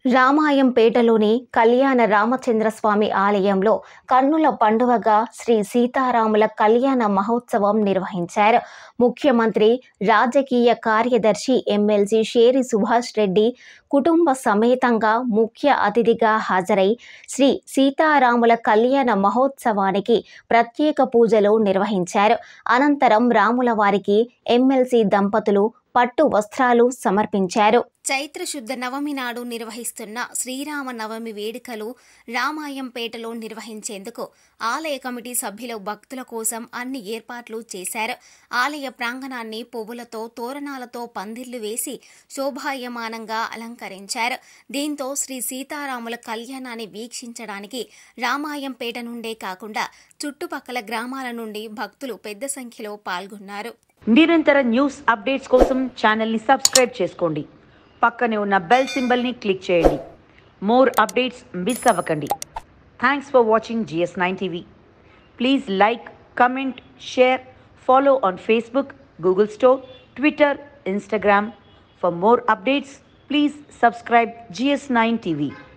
రామాయంపేటలోని కళ్యాణ రామచంద్రస్వామి ఆలయంలో కన్నుల పండుగగా శ్రీ సీతారాముల కళ్యాణ మహోత్సవం నిర్వహించారు ముఖ్యమంత్రి రాజకీయ కార్యదర్శి ఎమ్మెల్సీ షేరి సుభాష్ రెడ్డి కుటుంబ సమేతంగా ముఖ్య అతిథిగా హాజరై శ్రీ సీతారాముల కళ్యాణ మహోత్సవానికి ప్రత్యేక పూజలు నిర్వహించారు అనంతరం రాముల వారికి ఎమ్మెల్సీ దంపతులు పట్టు వస్త్రాలు సమర్పించారు చైత్ర శుద్ధ నవమి నాడు నిర్వహిస్తున్న శ్రీరామ నవమి వేడుకలు రామాయంపేటలో నిర్వహించేందుకు ఆలయ కమిటీ సభ్యులు భక్తుల కోసం అన్ని ఏర్పాట్లు చేశారు ఆలయ ప్రాంగణాన్ని పువ్వులతో తోరణాలతో పందిర్లు వేసి శోభాయమానంగా అలంకరించారు దీంతో శ్రీ సీతారాముల కళ్యాణాన్ని వీక్షించడానికి రామాయంపేట నుండే కాకుండా చుట్టుపక్కల గ్రామాల నుండి భక్తులు పెద్ద సంఖ్యలో పాల్గొన్నారు నిరంతర న్యూస్ అప్డేట్స్ కోసం ఛానల్ని సబ్స్క్రైబ్ చేసుకోండి పక్కనే ఉన్న బెల్ సింబల్ని క్లిక్ చేయండి మోర్ అప్డేట్స్ మిస్ అవ్వకండి thanks for watching GS nine TV please like comment share follow on Facebook Google store Twitter Instagram for more updates please subscribe GS nine TV